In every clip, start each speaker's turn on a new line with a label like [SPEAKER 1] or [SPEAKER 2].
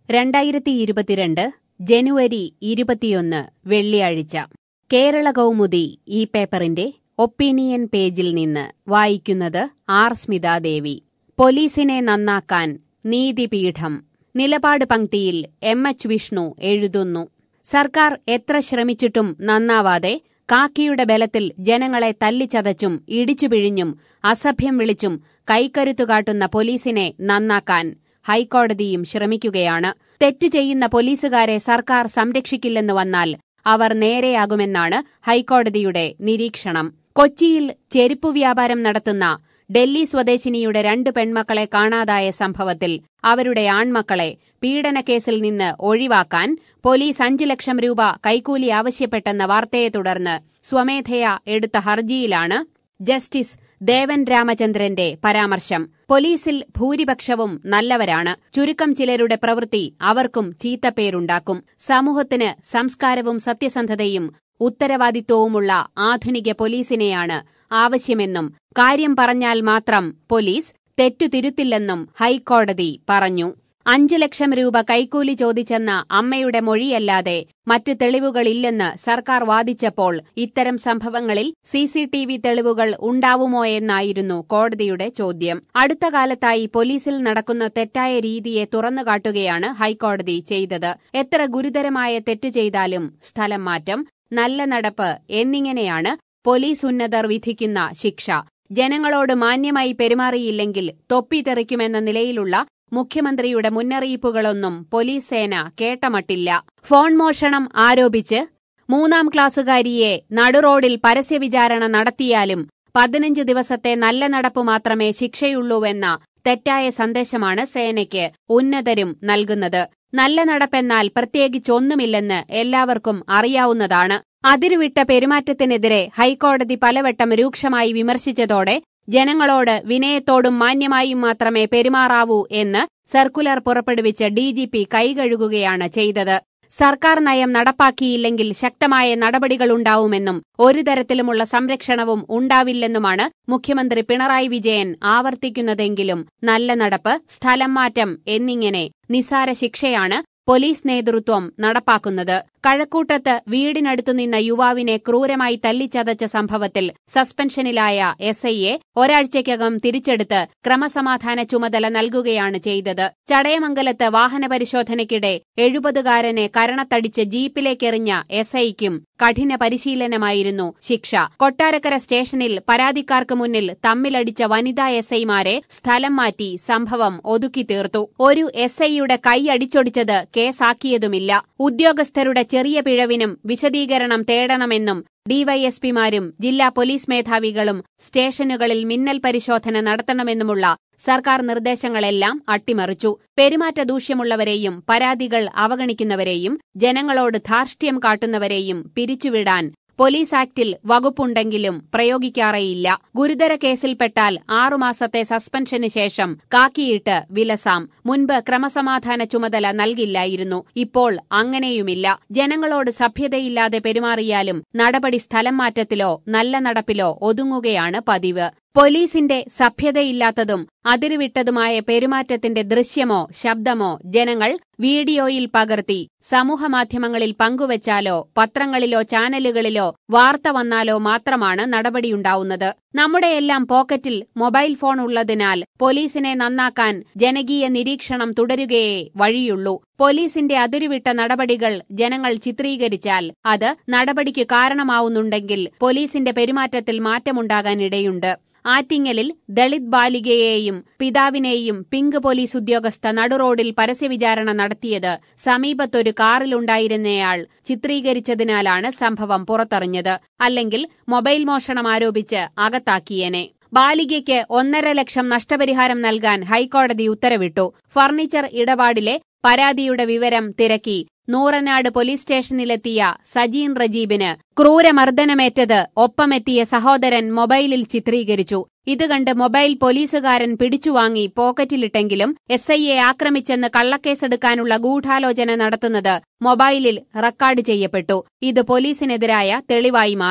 [SPEAKER 1] രണ്ടായിരത്തി ഇരുപത്തിരണ്ട് ജനുവരി ഇരുപത്തിയൊന്ന് വെള്ളിയാഴ്ച കേരള കൗമുദി ഈ പേപ്പറിന്റെ ഒപ്പീനിയൻ പേജിൽ നിന്ന് വായിക്കുന്നത് ആർ സ്മിതാദേവി പോലീസിനെ നന്നാക്കാൻ നീതിപീഠം നിലപാട് പങ്ക്തിയിൽ എം എച്ച് വിഷ്ണു എഴുതുന്നു സർക്കാർ എത്ര ശ്രമിച്ചിട്ടും നന്നാവാതെ കാക്കിയുടെ ബലത്തിൽ ജനങ്ങളെ തല്ലിച്ചതച്ചും ഇടിച്ചുപിഴിഞ്ഞും അസഭ്യം വിളിച്ചും കൈക്കരുത്തു കാട്ടുന്ന പോലീസിനെ നന്നാക്കാൻ ഹൈക്കോടതിയും ശ്രമിക്കുകയാണ് തെറ്റു ചെയ്യുന്ന പോലീസുകാരെ സർക്കാർ സംരക്ഷിക്കില്ലെന്ന് വന്നാൽ അവർ നേരെയാകുമെന്നാണ് ഹൈക്കോടതിയുടെ നിരീക്ഷണം കൊച്ചിയിൽ ചെരുപ്പു വ്യാപാരം നടത്തുന്ന ഡൽഹി സ്വദേശിനിയുടെ രണ്ട് പെൺമക്കളെ കാണാതായ സംഭവത്തിൽ അവരുടെ ആൺമക്കളെ പീഡനക്കേസിൽ നിന്ന് ഒഴിവാക്കാൻ പോലീസ് അഞ്ച് ലക്ഷം രൂപ കൈക്കൂലി ആവശ്യപ്പെട്ടെന്ന വാർത്തയെ തുടർന്ന് സ്വമേധയാ എടുത്ത ഹർജിയിലാണ് ജസ്റ്റിസ് ദേവൻ രാമചന്ദ്രന്റെ പരാമർശം പോലീസിൽ ഭൂരിപക്ഷവും നല്ലവരാണ് ചുരുക്കം ചിലരുടെ പ്രവൃത്തി അവർക്കും ചീത്തപ്പേരുണ്ടാക്കും സമൂഹത്തിന് സംസ്കാരവും സത്യസന്ധതയും ഉത്തരവാദിത്വവുമുള്ള ആധുനിക പോലീസിനെയാണ് ആവശ്യമെന്നും കാര്യം പറഞ്ഞാൽ മാത്രം പോലീസ് തെറ്റു തിരുത്തില്ലെന്നും ഹൈക്കോടതി പറഞ്ഞു അഞ്ചു ലക്ഷം രൂപ കൈക്കൂലി ചോദിച്ചെന്ന അമ്മയുടെ മൊഴിയല്ലാതെ മറ്റ് തെളിവുകളില്ലെന്ന് സർക്കാർ വാദിച്ചപ്പോൾ ഇത്തരം സംഭവങ്ങളിൽ സിസിടിവി തെളിവുകൾ ഉണ്ടാവുമോ എന്നായിരുന്നു കോടതിയുടെ ചോദ്യം അടുത്ത കാലത്തായി പോലീസിൽ നടക്കുന്ന തെറ്റായ രീതിയെ തുറന്നുകാട്ടുകയാണ് ഹൈക്കോടതി ചെയ്തത് എത്ര ഗുരുതരമായ തെറ്റ് ചെയ്താലും സ്ഥലം മാറ്റം നല്ല നടപ്പ് എന്നിങ്ങനെയാണ് പോലീസ് ഉന്നതർ വിധിക്കുന്ന ശിക്ഷ ജനങ്ങളോട് മാന്യമായി പെരുമാറിയില്ലെങ്കിൽ തൊപ്പി തെറിക്കുമെന്ന നിലയിലുള്ള മുഖ്യമന്ത്രിയുടെ മുന്നറിയിപ്പുകളൊന്നും പോലീസ് സേന കേട്ടമട്ടില്ല ഫോൺ മോഷണം ആരോപിച്ച് മൂന്നാം ക്ലാസ്സുകാരിയെ നടുറോഡിൽ പരസ്യവിചാരണ നടത്തിയാലും പതിനഞ്ച് ദിവസത്തെ നല്ല നടപ്പ് മാത്രമേ ശിക്ഷയുള്ളൂവെന്ന തെറ്റായ സന്ദേശമാണ് സേനയ്ക്ക് ഉന്നതരും നൽകുന്നത് നല്ല നടപ്പെന്നാൽ പ്രത്യേകിച്ചൊന്നുമില്ലെന്ന് എല്ലാവർക്കും അറിയാവുന്നതാണ് അതിരുവിട്ട പെരുമാറ്റത്തിനെതിരെ ഹൈക്കോടതി പലവട്ടം രൂക്ഷമായി വിമർശിച്ചതോടെ ജനങ്ങളോട് വിനയത്തോടും മാന്യമായും മാത്രമേ പെരുമാറാവൂ എന്ന് സർക്കുലർ പുറപ്പെടുവിച്ച് ഡിജിപി കൈകഴുകുകയാണ് ചെയ്തത് സർക്കാർ നയം നടപ്പാക്കിയില്ലെങ്കിൽ ശക്തമായ നടപടികളുണ്ടാവുമെന്നും ഒരു തരത്തിലുമുള്ള സംരക്ഷണവും ഉണ്ടാവില്ലെന്നുമാണ് മുഖ്യമന്ത്രി പിണറായി വിജയൻ ആവർത്തിക്കുന്നതെങ്കിലും നല്ല നടപ്പ് സ്ഥലം മാറ്റം എന്നിങ്ങനെ നിസാര ശിക്ഷയാണ് പോലീസ് നേതൃത്വം നടപ്പാക്കുന്നത് കഴക്കൂട്ടത്ത് വീടിനടുത്തു നിന്ന യുവാവിനെ ക്രൂരമായി തല്ലിച്ചതച്ച സംഭവത്തിൽ സസ്പെൻഷനിലായ എസ് ഐയെ ഒരാഴ്ചയ്ക്കകം തിരിച്ചെടുത്ത് ക്രമസമാധാന ചുമതല നൽകുകയാണ് ചെയ്തത് ചടയമംഗലത്ത് വാഹന പരിശോധനയ്ക്കിടെ എഴുപതുകാരനെ കരണത്തടിച്ച് ജീപ്പിലേക്കെറിഞ്ഞ എസ് ഐക്കും കഠിന പരിശീലനമായിരുന്നു ശിക്ഷ കൊട്ടാരക്കര സ്റ്റേഷനിൽ പരാതിക്കാർക്ക് മുന്നിൽ തമ്മിലടിച്ച വനിതാ എസ് ഐമാരെ സ്ഥലം മാറ്റി സംഭവം ഒതുക്കി തീർത്തു ഒരു എസ് ഐയുടെ കൈ അടിച്ചൊടിച്ചത് കേസാക്കിയതുമില്ല ഉദ്യോഗസ്ഥരുടെ ചെറിയ പിഴവിനും വിശദീകരണം തേടണമെന്നും ഡിവൈഎസ്പിമാരും ജില്ലാ പോലീസ് മേധാവികളും സ്റ്റേഷനുകളിൽ മിന്നൽ പരിശോധന നടത്തണമെന്നുമുള്ള സർക്കാർ നിർദ്ദേശങ്ങളെല്ലാം അട്ടിമറിച്ചു പെരുമാറ്റ ദൂഷ്യമുള്ളവരെയും പരാതികൾ അവഗണിക്കുന്നവരെയും ജനങ്ങളോട് ധാർഷ്ട്യം കാട്ടുന്നവരെയും പിരിച്ചുവിടാൻ പോലീസ് ആക്ടിൽ വകുപ്പുണ്ടെങ്കിലും പ്രയോഗിക്കാറേയില്ല ഗുരുതര കേസിൽപ്പെട്ടാൽ ആറുമാസത്തെ സസ്പെൻഷന് ശേഷം കാക്കിയിട്ട് വിലസാം മുൻപ് ക്രമസമാധാന ചുമതല നൽകില്ലായിരുന്നു ഇപ്പോൾ അങ്ങനെയുമില്ല ജനങ്ങളോട് സഭ്യതയില്ലാതെ പെരുമാറിയാലും നടപടി സ്ഥലം മാറ്റത്തിലോ നല്ല നടപ്പിലോ ഒതുങ്ങുകയാണ് പതിവ് പോലീസിന്റെ സഭ്യതയില്ലാത്തതും അതിരുവിട്ടതുമായ പെരുമാറ്റത്തിന്റെ ദൃശ്യമോ ശബ്ദമോ ജനങ്ങൾ വീഡിയോയിൽ പകർത്തി സമൂഹമാധ്യമങ്ങളിൽ പങ്കുവച്ചാലോ പത്രങ്ങളിലോ ചാനലുകളിലോ വാർത്ത വന്നാലോ മാത്രമാണ് നടപടിയുണ്ടാവുന്നത് നമ്മുടെയെല്ലാം പോക്കറ്റിൽ മൊബൈൽ ഫോൺ ഉള്ളതിനാൽ പോലീസിനെ നന്നാക്കാൻ ജനകീയ നിരീക്ഷണം തുടരുകയേ വഴിയുള്ളൂ പോലീസിന്റെ അതിരുവിട്ട നടപടികൾ ജനങ്ങൾ ചിത്രീകരിച്ചാൽ അത് നടപടിക്ക് കാരണമാവുന്നുണ്ടെങ്കിൽ പോലീസിന്റെ പെരുമാറ്റത്തിൽ മാറ്റമുണ്ടാകാനിടയുണ്ട് ആറ്റിങ്ങലിൽ ദളിത് ബാലികയെയും പിതാവിനെയും പിങ്ക് പോലീസ് ഉദ്യോഗസ്ഥ നടുറോഡിൽ പരസ്യവിചാരണ നടത്തിയത് സമീപത്തൊരു കാറിലുണ്ടായിരുന്നയാൾ ചിത്രീകരിച്ചതിനാലാണ് സംഭവം പുറത്തറിഞ്ഞത് അല്ലെങ്കിൽ മൊബൈൽ മോഷണം ആരോപിച്ച് അകത്താക്കിയേനെ ബാലികയ്ക്ക് ഒന്നര ലക്ഷം നഷ്ടപരിഹാരം നൽകാൻ ഹൈക്കോടതി ഉത്തരവിട്ടു ഫർണിച്ചർ ഇടപാടിലെ പരാതിയുടെ വിവരം തിരക്കി നൂറനാട് പോലീസ് സ്റ്റേഷനിലെത്തിയ സജീൻ റജീബിന് ക്രൂരമർദ്ദനമേറ്റത് ഒപ്പമെത്തിയ സഹോദരൻ മൊബൈലിൽ ചിത്രീകരിച്ചു ഇത് കണ്ട് മൊബൈൽ പോലീസുകാരൻ പിടിച്ചുവാങ്ങി പോക്കറ്റിലിട്ടെങ്കിലും എസ് ഐയെ ആക്രമിച്ചെന്ന് കള്ളക്കേസെടുക്കാനുള്ള ഗൂഢാലോചന നടത്തുന്നത് മൊബൈലിൽ റെക്കോർഡ് ചെയ്യപ്പെട്ടു ഇത് പോലീസിനെതിരായ തെളിവായി മാറി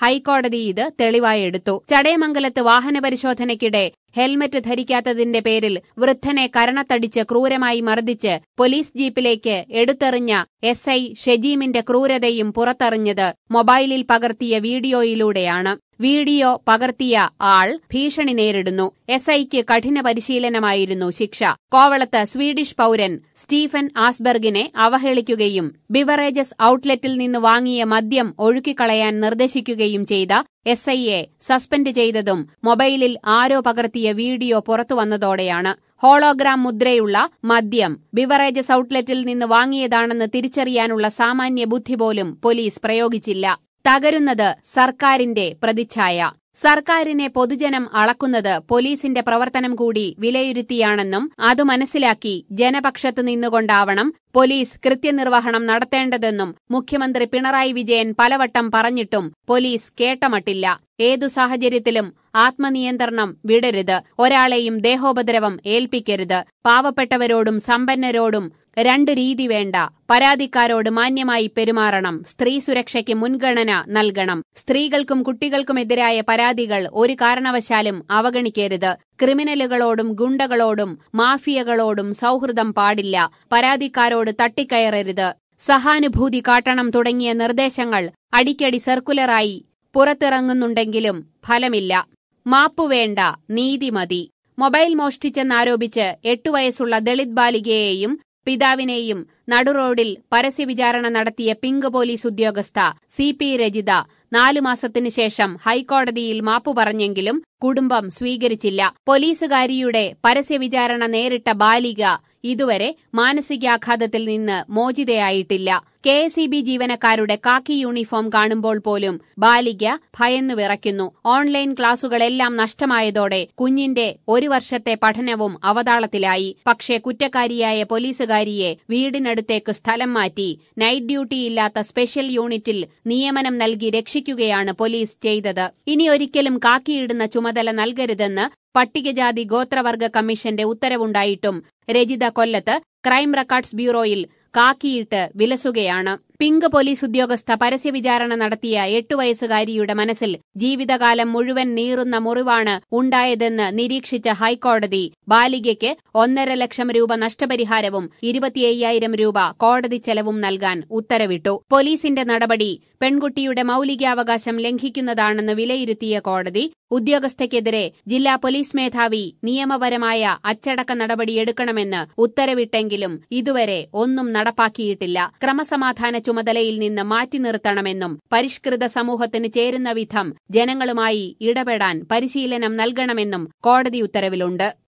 [SPEAKER 1] ഹൈക്കോടതി ഇത് തെളിവായെടുത്തു ചടയമംഗലത്ത് വാഹന പരിശോധനയ്ക്കിടെ ഹെൽമറ്റ് ധരിക്കാത്തതിന്റെ പേരിൽ വൃദ്ധനെ കരണത്തടിച്ച് ക്രൂരമായി മർദ്ദിച്ച് പോലീസ് ജീപ്പിലേക്ക് എടുത്തെറിഞ്ഞ എസ് ഐ ഷെജീമിന്റെ ക്രൂരതയും പുറത്തറിഞ്ഞത് മൊബൈലിൽ പകർത്തിയ വീഡിയോയിലൂടെയാണ് വീഡിയോ പകർത്തിയ ആൾ ഭീഷണി നേരിടുന്നു എസ് ഐക്ക് കഠിന പരിശീലനമായിരുന്നു ശിക്ഷ കോവളത്ത് സ്വീഡിഷ് പൌരൻ സ്റ്റീഫൻ ആസ്ബർഗിനെ അവഹേളിക്കുകയും ബിവറേജസ് ഔട്ട്ലെറ്റിൽ നിന്ന് വാങ്ങിയ മദ്യം ഒഴുക്കിക്കളയാൻ നിർദ്ദേശിക്കുകയും ചെയ്ത എസ് ഐയെ സസ്പെൻഡ് ചെയ്തതും മൊബൈലിൽ ആരോ പകർത്തിയ വീഡിയോ പുറത്തുവന്നതോടെയാണ് ഹോളോഗ്രാം മുദ്രയുള്ള മദ്യം ബിവറേജസ് ഔട്ട്ലെറ്റിൽ നിന്ന് വാങ്ങിയതാണെന്ന് തിരിച്ചറിയാനുള്ള സാമാന്യ ബുദ്ധി പോലും പോലീസ് പ്രയോഗിച്ചില്ല തകരുന്നത് സർക്കാരിന്റെ പ്രതിച്ഛായ സർക്കാരിനെ പൊതുജനം അളക്കുന്നത് പോലീസിന്റെ പ്രവർത്തനം കൂടി വിലയിരുത്തിയാണെന്നും അത് മനസ്സിലാക്കി ജനപക്ഷത്ത് നിന്നുകൊണ്ടാവണം പോലീസ് കൃത്യനിർവഹണം നടത്തേണ്ടതെന്നും മുഖ്യമന്ത്രി പിണറായി വിജയൻ പലവട്ടം പറഞ്ഞിട്ടും പോലീസ് കേട്ടമട്ടില്ല ഏതു സാഹചര്യത്തിലും ആത്മനിയന്ത്രണം വിടരുത് ഒരാളെയും ദേഹോപദ്രവം ഏൽപ്പിക്കരുത് പാവപ്പെട്ടവരോടും സമ്പന്നരോടും രണ്ട് രീതി വേണ്ട പരാതിക്കാരോട് മാന്യമായി പെരുമാറണം സ്ത്രീ സുരക്ഷയ്ക്ക് മുൻഗണന നൽകണം സ്ത്രീകൾക്കും കുട്ടികൾക്കുമെതിരായ പരാതികൾ ഒരു കാരണവശാലും അവഗണിക്കരുത് ക്രിമിനലുകളോടും ഗുണ്ടകളോടും മാഫിയകളോടും സൗഹൃദം പാടില്ല പരാതിക്കാരോട് തട്ടിക്കയറരുത് സഹാനുഭൂതി കാട്ടണം തുടങ്ങിയ നിർദ്ദേശങ്ങൾ അടിക്കടി സർക്കുലറായി പുറത്തിറങ്ങുന്നുണ്ടെങ്കിലും ഫലമില്ല മാപ്പുവേണ്ട നീതി മതി മൊബൈൽ മോഷ്ടിച്ചെന്നാരോപിച്ച് എട്ടു വയസ്സുള്ള ദളിത് ബാലികയെയും പിതാവിനെയും നടുറോഡിൽ പരസ്യവിചാരണ നടത്തിയ പിങ്ക് പോലീസ് ഉദ്യോഗസ്ഥ സി പി രജിത നാലു മാസത്തിനു ശേഷം ഹൈക്കോടതിയിൽ മാപ്പു പറഞ്ഞെങ്കിലും കുടുംബം സ്വീകരിച്ചില്ല പോലീസുകാരിയുടെ പരസ്യവിചാരണ നേരിട്ട ബാലിക ഇതുവരെ മാനസികാഘാതത്തിൽ നിന്ന് മോചിതയായിട്ടില്ല കെ എസ് ഇ ബി ജീവനക്കാരുടെ കാക്കി യൂണിഫോം കാണുമ്പോൾ പോലും ബാലിക ഭയന്നു വിറയ്ക്കുന്നു ഓൺലൈൻ ക്ലാസുകളെല്ലാം നഷ്ടമായതോടെ കുഞ്ഞിന്റെ ഒരു വർഷത്തെ പഠനവും അവതാളത്തിലായി പക്ഷേ കുറ്റക്കാരിയായ പോലീസുകാരിയെ വീടിനടുത്തേക്ക് സ്ഥലം മാറ്റി നൈറ്റ് ഡ്യൂട്ടിയില്ലാത്ത സ്പെഷ്യൽ യൂണിറ്റിൽ നിയമനം നൽകി രക്ഷിക്കുകയാണ് പോലീസ് ചെയ്തത് ഇനി ഒരിക്കലും കാക്കിയിടുന്ന ചുമതല നൽകരുതെന്ന് പട്ടികജാതി ഗോത്രവർഗ കമ്മീഷന്റെ ഉത്തരവുണ്ടായിട്ടും രജിത കൊല്ലത്ത് ക്രൈം റെക്കോർഡ്സ് ബ്യൂറോയിൽ കാക്കിയിട്ട് വിലസുകയാണ് പിങ്ക് പോലീസ് ഉദ്യോഗസ്ഥ പരസ്യവിചാരണ നടത്തിയ എട്ടു വയസ്സുകാരിയുടെ മനസ്സിൽ ജീവിതകാലം മുഴുവൻ നീറുന്ന മുറിവാണ് ഉണ്ടായതെന്ന് നിരീക്ഷിച്ച ഹൈക്കോടതി ബാലികയ്ക്ക് ഒന്നര ലക്ഷം രൂപ നഷ്ടപരിഹാരവും ഇരുപത്തിയ്യായിരം രൂപ കോടതി ചെലവും നൽകാൻ ഉത്തരവിട്ടു പോലീസിന്റെ നടപടി പെൺകുട്ടിയുടെ മൌലികാവകാശം ലംഘിക്കുന്നതാണെന്ന് വിലയിരുത്തിയ കോടതി ഉദ്യോഗസ്ഥയ്ക്കെതിരെ ജില്ലാ പോലീസ് മേധാവി നിയമപരമായ അച്ചടക്ക നടപടിയെടുക്കണമെന്ന് ഉത്തരവിട്ടെങ്കിലും ഇതുവരെ ഒന്നും നടപ്പാക്കിയിട്ടില്ല ക്രമസമാധാന ചുമതലയിൽ നിന്ന് മാറ്റി നിർത്തണമെന്നും പരിഷ്കൃത സമൂഹത്തിന് ചേരുന്ന വിധം ജനങ്ങളുമായി ഇടപെടാൻ പരിശീലനം നൽകണമെന്നും കോടതി ഉത്തരവിലുണ്ട്